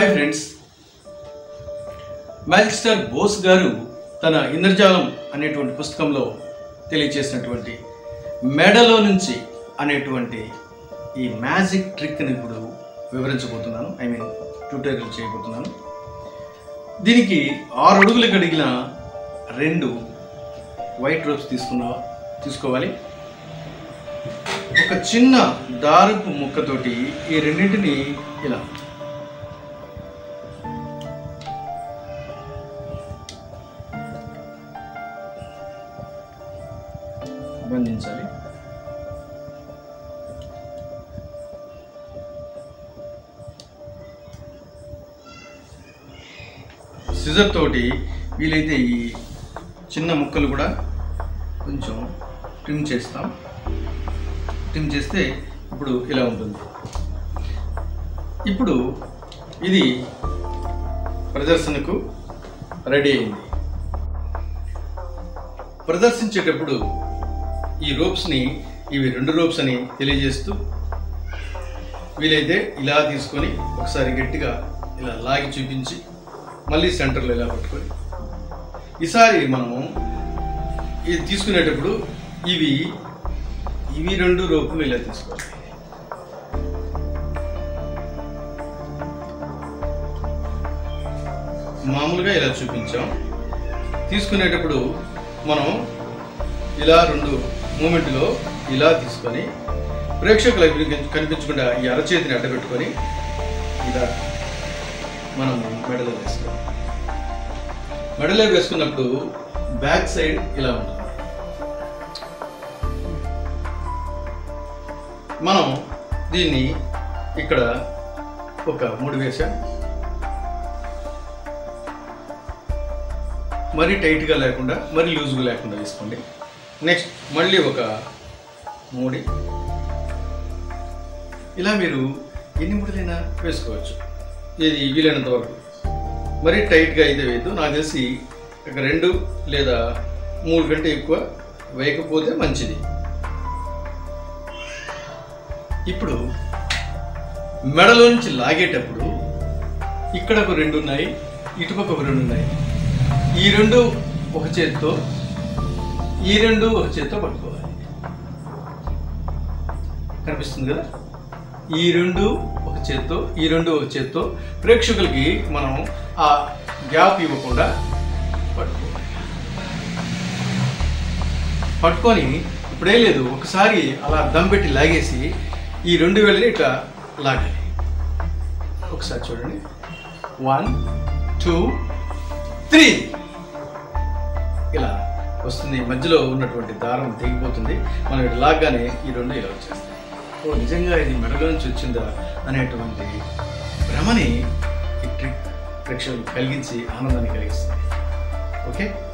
hi friends magic star Bose గారు తన ఇంద్రజాలం అనేటువంటి పుస్తకంలో తెలియచేసినటువంటి మెడలో నుంచి అనేటువంటి ఈ మ్యాజిక్ ట్రిక్ని ఇప్పుడు వివరించబోతున్నాను ఐ మీన్ ట్యూటోరియల్ చేయబోతున్నాను దీనికి ఆరు అడుగులు కడిగిన రెండు వైట్ రోప్స్ తీసుకున్న తీసుకోవాలి ఒక చిన్న దారపు ముక్కతోటి ఈ రెండింటిని ఇలా బంధించాలి సిజర్ తోటి వీలైతే ఈ చిన్న ముక్కలు కూడా కొంచెం ట్రిమ్ చేస్తాం ట్రిమ్ చేస్తే ఇప్పుడు ఇలా ఉంటుంది ఇప్పుడు ఇది ప్రదర్శనకు రెడీ అయింది ప్రదర్శించేటప్పుడు ఈ రోప్స్ని ఇవి రెండు రోప్స్ అని తెలియజేస్తూ వీలైతే ఇలా తీసుకొని ఒకసారి గట్టిగా ఇలా లాగి చూపించి మళ్ళీ సెంటర్లో ఇలా పట్టుకొని ఈసారి మనము ఇది తీసుకునేటప్పుడు ఇవి ఇవి రెండు రోపులు ఇలా తీసుకోవాలి మామూలుగా ఇలా చూపించాం తీసుకునేటప్పుడు మనం ఇలా రెండు మూమెంట్లో ఇలా తీసుకొని ప్రేక్షకులకు కనిపించ- కనిపించకుండా ఈ అరచేతిని అడ్డబెట్టుకొని ఇలా మనం మెడలో వేసుకోవాలి మెడలో వేసుకున్నప్పుడు బ్యాక్ సైడ్ ఇలా ఉంటుంది మనం దీన్ని ఇక్కడ ఒక మూడు వేసాం మరీ టైట్గా లేకుండా మరీ లూజ్గా లేకుండా వేసుకోండి నెక్స్ట్ మళ్ళీ ఒక మూడి ఇలా మీరు ఎన్ని ముడిలైనా వేసుకోవచ్చు ఇది వీలైనంత వరకు మరీ టైట్గా అయితే వేయద్దు నాకు తెలిసి ఒక రెండు లేదా మూడు కంటే ఎక్కువ వేయకపోతే మంచిది ఇప్పుడు మెడలో నుంచి లాగేటప్పుడు ఇక్కడ ఒక రెండు ఉన్నాయి ఇటుపక్క ఒక రెండు ఉన్నాయి ఈ రెండు ఒక చేత్తో ఈ రెండు ఒక చేత్తో పట్టుకోవాలి కనిపిస్తుంది కదా ఈ రెండు ఒక చేత్తో ఈ రెండు ఒక చేత్తో ప్రేక్షకులకి మనం ఆ గ్యాప్ ఇవ్వకుండా పట్టుకోవాలి పట్టుకొని ఇప్పుడే లేదు ఒకసారి అలా దమ్ పెట్టి లాగేసి ఈ రెండు వేలని ఇట్లా లాగాలి ఒకసారి చూడండి వన్ టూ త్రీ ఇలా వస్తుంది మధ్యలో ఉన్నటువంటి దారం తెగిపోతుంది మనం ఇటు లాగ్గానే ఈ రెండు ఇలా వచ్చేస్తాయి ఓ నిజంగా ఇది మెడలో నుంచి వచ్చిందా అనేటువంటి భ్రమని ఈ ట్రిక్ ప్రేక్షకులకు కలిగించి ఆనందాన్ని కలిగిస్తుంది ఓకే